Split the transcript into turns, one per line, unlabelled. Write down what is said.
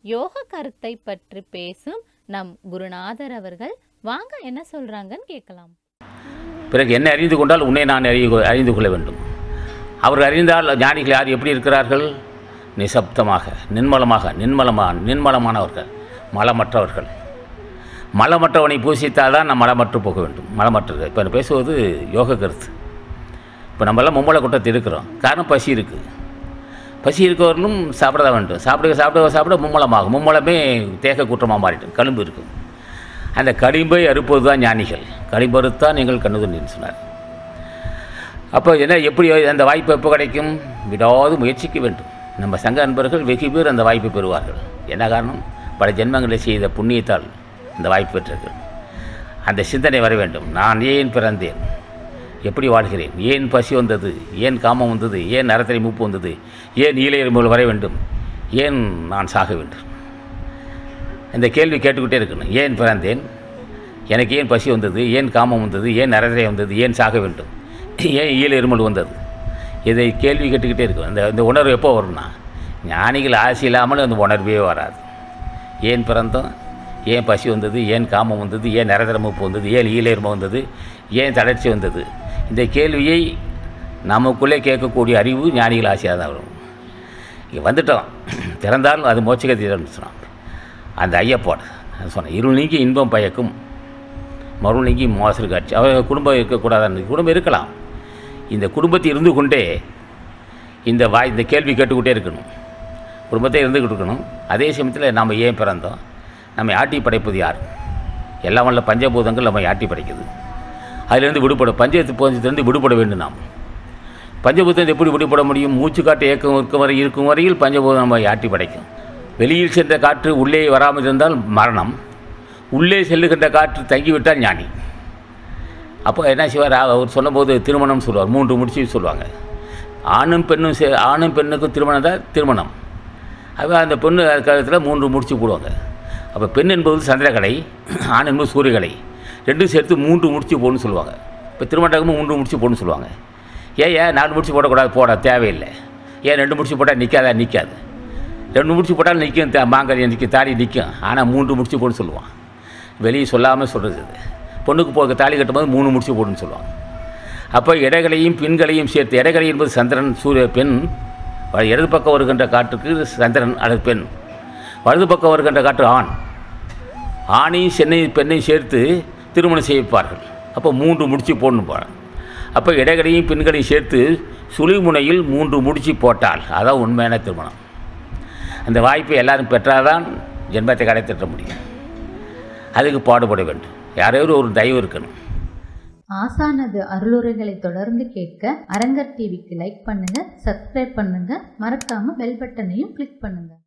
யோக கருத்தை பற்றி பேசும் நம் குருநாதர் அவர்கள் வாங்க என்ன சொல்றாங்கன்னு கேட்கலாம்
பிறகு என்னை அறிந்து கொண்டால் உன்னை நான் அறிய அறிந்து கொள்ள வேண்டும் அவர்கள் அறிந்தால் ஞானிகள் யார் எப்படி இருக்கிறார்கள் நிசப்தமாக நின்மலமாக நின்மலமான நின்மலமானவர்கள் மலமற்றவர்கள் மலமற்றவனை பூசித்தால் தான் நாம் மலமற்று போக வேண்டும் மலமற்றது இப்போ நான் பேசுவது யோக கருத்து இப்போ நம்மளாம் மும்மலை கூட்டத்தில் இருக்கிறோம் காரணம் பசி இருக்குது பசி இருக்கவர்களும் சாப்பிட தான் வேண்டும் சாப்பிட சாப்பிட சாப்பிட மும்மலமாகும் மும்மலமே தேக கூற்றமாக மாறிடும் களும்பு இருக்கும் அந்த களிம்பை அறுப்பது தான் ஞானிகள் களிம்பறுத்தான் நீங்கள் கண்ணுதல் சொன்னார் அப்போ என்ன எப்படி அந்த வாய்ப்பு எப்போ கிடைக்கும் விடாது முயற்சிக்க வேண்டும் நம்ம சங்க அன்பர்கள் வெகு பேர் அந்த வாய்ப்பை பெறுவார்கள் என்ன காரணம் பல ஜென்மங்களை செய்த புண்ணியத்தால் இந்த வாய்ப்பு பெற்றார்கள் அந்த சிந்தனை வர வேண்டும் நான் ஏன் பிறந்தேன் எப்படி வாழ்கிறேன் ஏன் பசி வந்தது ஏன் காமம் வந்தது ஏன் நரத்திரை மூப்பு வந்தது ஏன் ஈழையரும்புகள் வர வேண்டும் ஏன் நான் சாக வேண்டும் இந்த கேள்வி கேட்டுக்கிட்டே இருக்கணும் ஏன் பிறந்தேன் எனக்கு ஏன் பசி வந்தது ஏன் காமம் வந்தது ஏன் நரதிரை வந்தது ஏன் சாக வேண்டும் ஏன் ஈழ இருமல் வந்தது இதை கேள்வி கேட்டுக்கிட்டே இருக்கும் இந்த இந்த உணர்வு எப்போ வரும்னா ஞானிகள் ஆசை இல்லாமல் அந்த உணர்வே வராது ஏன் பிறந்தோம் ஏன் பசி வந்தது ஏன் காமம் வந்தது ஏன் நரதரமுப்பு வந்தது ஏன் ஈழெருமை வந்தது ஏன் தளர்ச்சி வந்தது இந்த கேள்வியை நமக்குள்ளே கேட்கக்கூடிய அறிவு ஞானிகள் ஆசையாக தான் வரும் இங்கே வந்துட்டோம் பிறந்தாலும் அது மோட்சகத்தீரம்னு சொன்னான் அந்த ஐயப்பாடு அது சொன்னேன் இருள் நீங்கி இன்பம் பயக்கும் மருள் நீங்கி மோசர் காட்சி அவர் குடும்பம் இருக்கக்கூடாதுன்னு குடும்பம் இருக்கலாம் இந்த குடும்பத்தை இருந்து கொண்டே இந்த வாய் இந்த கேள்வி கேட்டுக்கிட்டே இருக்கணும் குடும்பத்தை இருந்துக்கிட்டு இருக்கணும் அதே சமயத்தில் நம்ம ஏன் பிறந்தோம் நம்ம ஆட்டி படைப்பது யார் எல்லாம் வல்ல பஞ்சபூதங்கள் நம்ம ஆட்டி படைக்குது அதிலிருந்து விடுபட பஞ்சத்து பஞ்சத்திலிருந்து விடுபட வேண்டும் நாம் பஞ்சபூதத்தை எப்படி விடுபட முடியும் மூச்சு காட்டு இயக்கம் இருக்கும் வரை இருக்கும் வரையில் பஞ்சபூதம் நம்ம ஆட்டி படைக்கும் வெளியில் சென்ற காற்று உள்ளே வராமல் இருந்தால் மரணம் உள்ளே செல்லுகின்ற காற்று தங்கிவிட்டால் ஞானி அப்போ என்ன செய்வார் அவர் சொல்லும்போது திருமணம் சொல்லுவார் மூன்று முடிச்சு சொல்லுவாங்க ஆணும் பெண்ணும் சே ஆணும் பெண்ணுக்கும் திருமணம் தான் திருமணம் அது அந்த பெண்ணு காலத்தில் மூன்று முடிச்சு போடுவாங்க அப்போ பெண் என்பது சந்திரகலை ஆண் என்பது சூரியகலை ரெண்டும் சேர்த்து மூன்று முடிச்சு போடணும்னு சொல்லுவாங்க இப்போ திருமணம் மூன்று முடிச்சு போடணும்னு சொல்லுவாங்க ஏன் ஏன் நாலு முடிச்சு போடக்கூடாது போட தேவையில்லை ஏன் ரெண்டு முடிச்சு போட்டால் நிற்காதா நிற்காது ரெண்டு முடிச்சு போட்டாலும் நிற்கும் த- மாங்கல்யம் நிற்கும் தாலி நிற்கும் ஆனால் மூன்று முடிச்சு போட சொல்லுவான் வெளியே சொல்லாமல் சொல்கிறது இது பொண்ணுக்கு போக தாலி கட்டும்போது மூணு முடிச்சு போடுன்னு சொல்லுவாங்க அப்போ இடைகளையும் பெண்களையும் சேர்த்து இடைகளை என்பது சந்திரன் சூரிய பெண் வ- இடது பக்கம் வருகின்ற காற்றுக்கு சந்திரன் அல்லது பெண் வலது பக்கம் வருகின்ற காற்று ஆண் ஆணையும் சென்னையும் பெண்ணையும் சேர்த்து திருமணம் செய்விப்பார்கள் அப்போ மூன்று முடிச்சு போடணும் போகிறேன் அப்போ இடைகளையும் பெண்களையும் சேர்த்து சுழிமுனையில் மூன்று முடிச்சு போட்டால் அதான் உண்மையான திருமணம் அந்த வாய்ப்பை எல்லாரும் பெற்றால்தான் ஜென்மத்தை கடை தட்ட முடியும் அதுக்கு பாடுபட வேண்டும் யாரையும் ஒரு தயவு இருக்கணும்
ஆசானது அருளுரைகளை தொடர்ந்து கேட்க அரங்கர் டிவிக்கு லைக் பண்ணுங்க சப்ஸ்கிரைப் பண்ணுங்க மறக்காம பெல் பட்டனையும் கிளிக் பண்ணுங்க